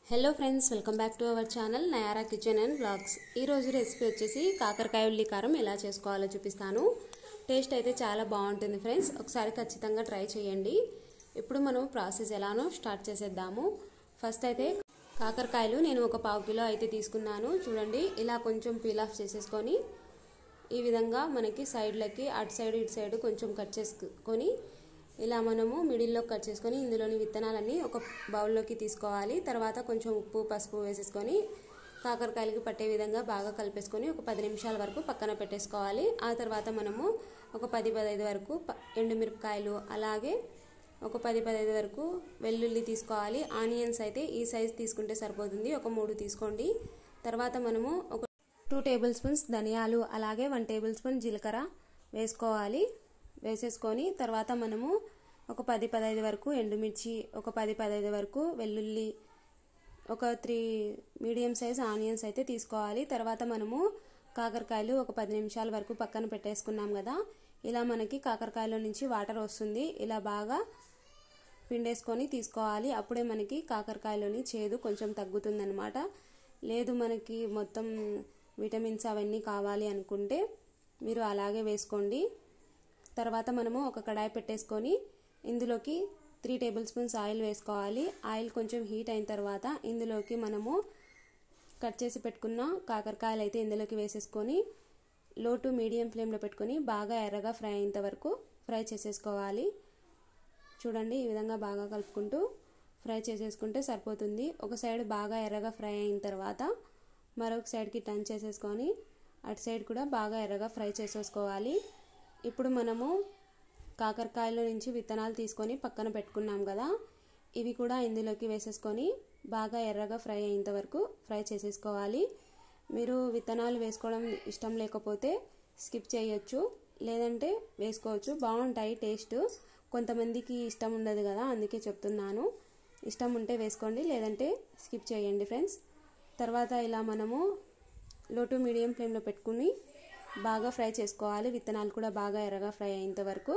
hello friends welcome back to our channel Nayara kitchen and blogs ఈరోజు recipe వచ్చేసి కాకరకాయ ఉల్లి కారం ఎలా చేసుకోవాలో చూపిస్తాను టేస్ట్ అయితే చాలా బాగుంటుంది ఫ్రెండ్స్ ఒకసారి ఖచ్చితంగా ట్రై చేయండి ఇప్పుడు మనం ప్రాసెస్ ఎలానో స్టార్ట్ చేసేద్దాము ఫస్ట్ అయితే కాకరకాయలు నేను ఒక పావు కిలో అయితే తీసుకున్నాను చూడండి ఇలా కొంచెం పీల్ ఆఫ్ చేసేసుకొని ఈ విధంగా మనకి సైడ్లకి అటు సైడ్ ఇటు సైడ్ కొంచెం కట్ చేసుకొని ఇలా మనము మిడిల్లో కట్ చేసుకొని ఇందులోని విత్తనాలన్నీ ఒక బౌల్లోకి తీసుకోవాలి తర్వాత కొంచెం ఉప్పు పసుపు వేసేసుకొని కాకరకాయలకి పట్టే విధంగా బాగా కలిపేసుకొని ఒక పది నిమిషాల వరకు పక్కన పెట్టేసుకోవాలి ఆ తర్వాత మనము ఒక పది పదహైదు వరకు ఎండుమిరపకాయలు అలాగే ఒక పది పదహైదు వరకు వెల్లుల్లి తీసుకోవాలి ఆనియన్స్ అయితే ఈ సైజ్ తీసుకుంటే సరిపోతుంది ఒక మూడు తీసుకోండి తర్వాత మనము ఒక టూ టేబుల్ స్పూన్స్ ధనియాలు అలాగే వన్ టేబుల్ స్పూన్ జీలకర్ర వేసుకోవాలి వేసేసుకొని తర్వాత మనము ఒక పది పదహైదు వరకు ఎండుమిర్చి ఒక పది పదహైదు వరకు వెల్లుల్లి ఒక త్రీ మీడియం సైజ్ ఆనియన్స్ అయితే తీసుకోవాలి తర్వాత మనము కాకరకాయలు ఒక పది నిమిషాల వరకు పక్కన పెట్టేసుకున్నాం కదా ఇలా మనకి కాకరకాయలో నుంచి వాటర్ వస్తుంది ఇలా బాగా పిండేసుకొని తీసుకోవాలి అప్పుడే మనకి కాకరకాయలోని చేదు కొంచెం తగ్గుతుందనమాట లేదు మనకి మొత్తం విటమిన్స్ అవన్నీ కావాలి అనుకుంటే మీరు అలాగే వేసుకోండి తర్వాత మనము ఒక కడాయి పెట్టేసుకొని ఇందులోకి త్రీ టేబుల్ స్పూన్స్ ఆయిల్ వేసుకోవాలి ఆయిల్ కొంచెం హీట్ అయిన తర్వాత ఇందులోకి మనము కట్ చేసి పెట్టుకున్న కాకరకాయలు అయితే ఇందులోకి వేసేసుకొని లో టు మీడియం ఫ్లేమ్లో పెట్టుకొని బాగా ఎర్రగా ఫ్రై అయ్యేంత వరకు ఫ్రై చేసేసుకోవాలి చూడండి ఈ విధంగా బాగా కలుపుకుంటూ ఫ్రై చేసేసుకుంటే సరిపోతుంది ఒక సైడ్ బాగా ఎర్రగా ఫ్రై అయిన తర్వాత మరొక సైడ్కి టర్న్ చేసేసుకొని అటు సైడ్ కూడా బాగా ఎర్రగా ఫ్రై చేసేసుకోవాలి ఇప్పుడు మనము కాకరకాయల నుంచి విత్తనాలు తీసుకొని పక్కన పెట్టుకున్నాం కదా ఇవి కూడా ఇందులోకి వేసేసుకొని బాగా ఎర్రగా ఫ్రై అయ్యేంత వరకు ఫ్రై చేసేసుకోవాలి మీరు విత్తనాలు వేసుకోవడం ఇష్టం లేకపోతే స్కిప్ చేయొచ్చు లేదంటే వేసుకోవచ్చు బాగుంటాయి టేస్ట్ కొంతమందికి ఇష్టం ఉండదు కదా అందుకే చెప్తున్నాను ఇష్టం ఉంటే వేసుకోండి లేదంటే స్కిప్ చేయండి ఫ్రెండ్స్ తర్వాత ఇలా మనము లో టు మీడియం ఫ్లేమ్లో పెట్టుకుని బాగా ఫ్రై చేసుకోవాలి విత్తనాలు కూడా బాగా ఎర్రగా ఫ్రై అయ్యేంత వరకు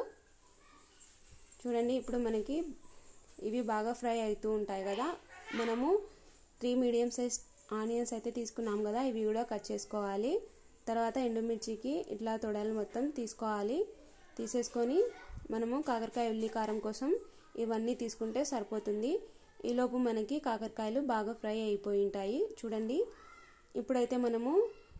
చూడండి ఇప్పుడు మనకి ఇవి బాగా ఫ్రై అవుతూ ఉంటాయి కదా మనము త్రీ మీడియం సైజ్ ఆనియన్స్ అయితే తీసుకున్నాం కదా ఇవి కూడా కట్ చేసుకోవాలి తర్వాత ఎండుమిర్చికి ఇట్లా తొడలు మొత్తం తీసుకోవాలి తీసేసుకొని మనము కాకరకాయ ఉల్లి కారం కోసం ఇవన్నీ తీసుకుంటే సరిపోతుంది ఈలోపు మనకి కాకరకాయలు బాగా ఫ్రై అయిపోయి ఉంటాయి చూడండి ఇప్పుడైతే మనము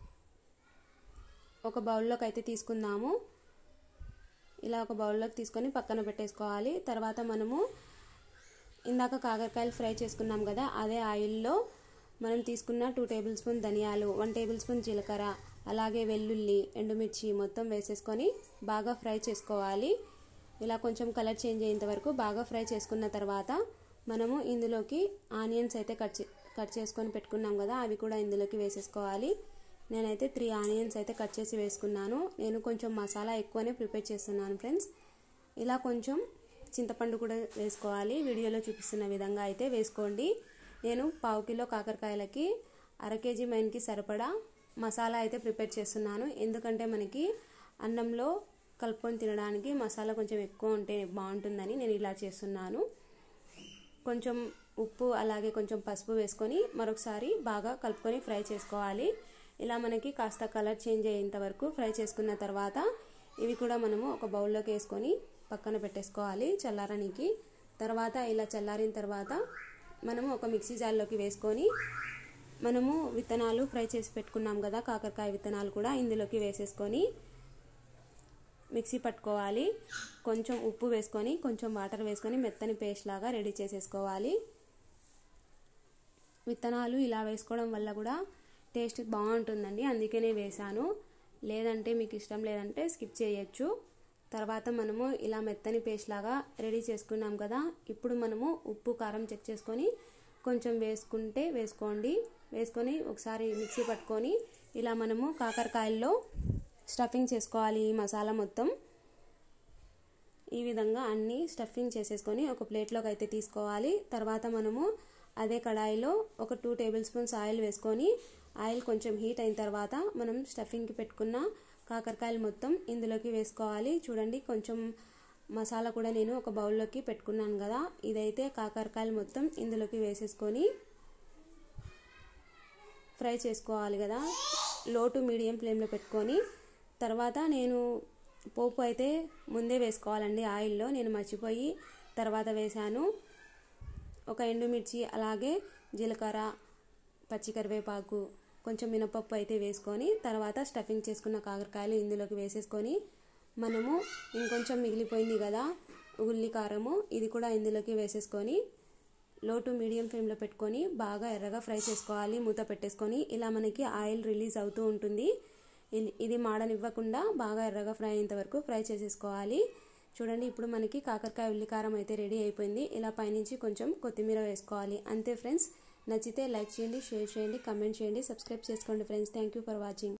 ఒక బౌల్లోకి అయితే తీసుకుందాము ఇలా ఒక బౌల్లోకి తీసుకొని పక్కన పెట్టేసుకోవాలి తర్వాత మనము ఇందాక కాకరకాయలు ఫ్రై చేసుకున్నాం కదా అదే ఆయిల్లో మనం తీసుకున్న టూ టేబుల్ స్పూన్ ధనియాలు వన్ టేబుల్ స్పూన్ జీలకర్ర అలాగే వెల్లుల్లి ఎండుమిర్చి మొత్తం వేసేసుకొని బాగా ఫ్రై చేసుకోవాలి ఇలా కొంచెం కలర్ చేంజ్ అయ్యేంత వరకు బాగా ఫ్రై చేసుకున్న తర్వాత మనము ఇందులోకి ఆనియన్స్ అయితే కట్ కట్ చేసుకొని పెట్టుకున్నాం కదా అవి కూడా ఇందులోకి వేసేసుకోవాలి నేనైతే త్రీ ఆనియన్స్ అయితే కట్ చేసి వేసుకున్నాను నేను కొంచెం మసాలా ఎక్కువనే ప్రిపేర్ చేస్తున్నాను ఫ్రెండ్స్ ఇలా కొంచెం చింతపండు కూడా వేసుకోవాలి వీడియోలో చూపిస్తున్న విధంగా అయితే వేసుకోండి నేను పావు కిలో కాకరకాయలకి అర కేజీ మైన్కి సరిపడా మసాలా అయితే ప్రిపేర్ చేస్తున్నాను ఎందుకంటే మనకి అన్నంలో కలుపుకొని తినడానికి మసాలా కొంచెం ఎక్కువ ఉంటే బాగుంటుందని నేను ఇలా చేస్తున్నాను కొంచెం ఉప్పు అలాగే కొంచెం పసుపు వేసుకొని మరొకసారి బాగా కలుపుకొని ఫ్రై చేసుకోవాలి ఇలా మనకి కాస్త కలర్ చేంజ్ అయ్యేంత వరకు ఫ్రై చేసుకున్న తర్వాత ఇవి కూడా మనము ఒక బౌల్లోకి వేసుకొని పక్కన పెట్టేసుకోవాలి చల్లారనికి తర్వాత ఇలా చల్లారిన తర్వాత మనము ఒక మిక్సీ జార్లోకి వేసుకొని మనము విత్తనాలు ఫ్రై చేసి పెట్టుకున్నాం కదా కాకరకాయ విత్తనాలు కూడా ఇందులోకి వేసేసుకొని మిక్సీ పట్టుకోవాలి కొంచెం ఉప్పు వేసుకొని కొంచెం వాటర్ వేసుకొని మెత్తని పేస్ట్ లాగా రెడీ చేసేసుకోవాలి విత్తనాలు ఇలా వేసుకోవడం వల్ల కూడా టేస్ట్ బాగుంటుందండి అందుకనే వేసాను లేదంటే మీకు ఇష్టం లేదంటే స్కిప్ చేయొచ్చు తర్వాత మనము ఇలా మెత్తని పేస్ట్ లాగా రెడీ చేసుకున్నాం కదా ఇప్పుడు మనము ఉప్పు కారం చెక్ చేసుకొని కొంచెం వేసుకుంటే వేసుకోండి వేసుకొని ఒకసారి మిక్సీ పట్టుకొని ఇలా మనము కాకరకాయల్లో స్టఫింగ్ చేసుకోవాలి ఈ మసాలా మొత్తం ఈ విధంగా అన్నీ స్టఫింగ్ చేసేసుకొని ఒక ప్లేట్లోకి అయితే తీసుకోవాలి తర్వాత మనము అదే కడాయిలో ఒక టూ టేబుల్ స్పూన్స్ ఆయిల్ వేసుకొని ఆయిల్ కొంచెం హీట్ అయిన తర్వాత మనం స్టఫింగ్కి పెట్టుకున్న కాకరకాయలు మొత్తం ఇందులోకి వేసుకోవాలి చూడండి కొంచెం మసాలా కూడా నేను ఒక బౌల్లోకి పెట్టుకున్నాను కదా ఇదైతే కాకరకాయలు మొత్తం ఇందులోకి వేసేసుకొని ఫ్రై చేసుకోవాలి కదా లో టు మీడియం ఫ్లేమ్లో పెట్టుకొని తర్వాత నేను పోపు అయితే ముందే వేసుకోవాలండి ఆయిల్లో నేను మర్చిపోయి తర్వాత వేశాను ఒక ఎండుమిర్చి అలాగే జీలకర్ర పచ్చి కరివేపాకు కొంచెం మినపప్పు అయితే వేసుకొని తర్వాత స్టఫింగ్ చేసుకున్న కాకరకాయలు ఇందులోకి వేసేసుకొని మనము ఇంకొంచెం మిగిలిపోయింది కదా ఉల్లి కారము ఇది కూడా ఇందులోకి వేసేసుకొని లో టు మీడియం ఫ్లేమ్లో పెట్టుకొని బాగా ఎర్రగా ఫ్రై చేసుకోవాలి మూత పెట్టేసుకొని ఇలా మనకి ఆయిల్ రిలీజ్ అవుతూ ఉంటుంది ఇది మాడనివ్వకుండా బాగా ఎర్రగా ఫ్రై అయ్యేంత వరకు ఫ్రై చేసేసుకోవాలి చూడండి ఇప్పుడు మనకి కాకరకాయ ఉల్లికారం అయితే రెడీ అయిపోయింది ఇలా పైనుంచి కొంచెం కొత్తిమీర వేసుకోవాలి అంతే ఫ్రెండ్స్ నచ్చితే లైక్ చేయండి షేర్ చేయండి కమెంట్ చేయండి సబ్స్క్రైబ్ చేసుకోండి friends thank you for watching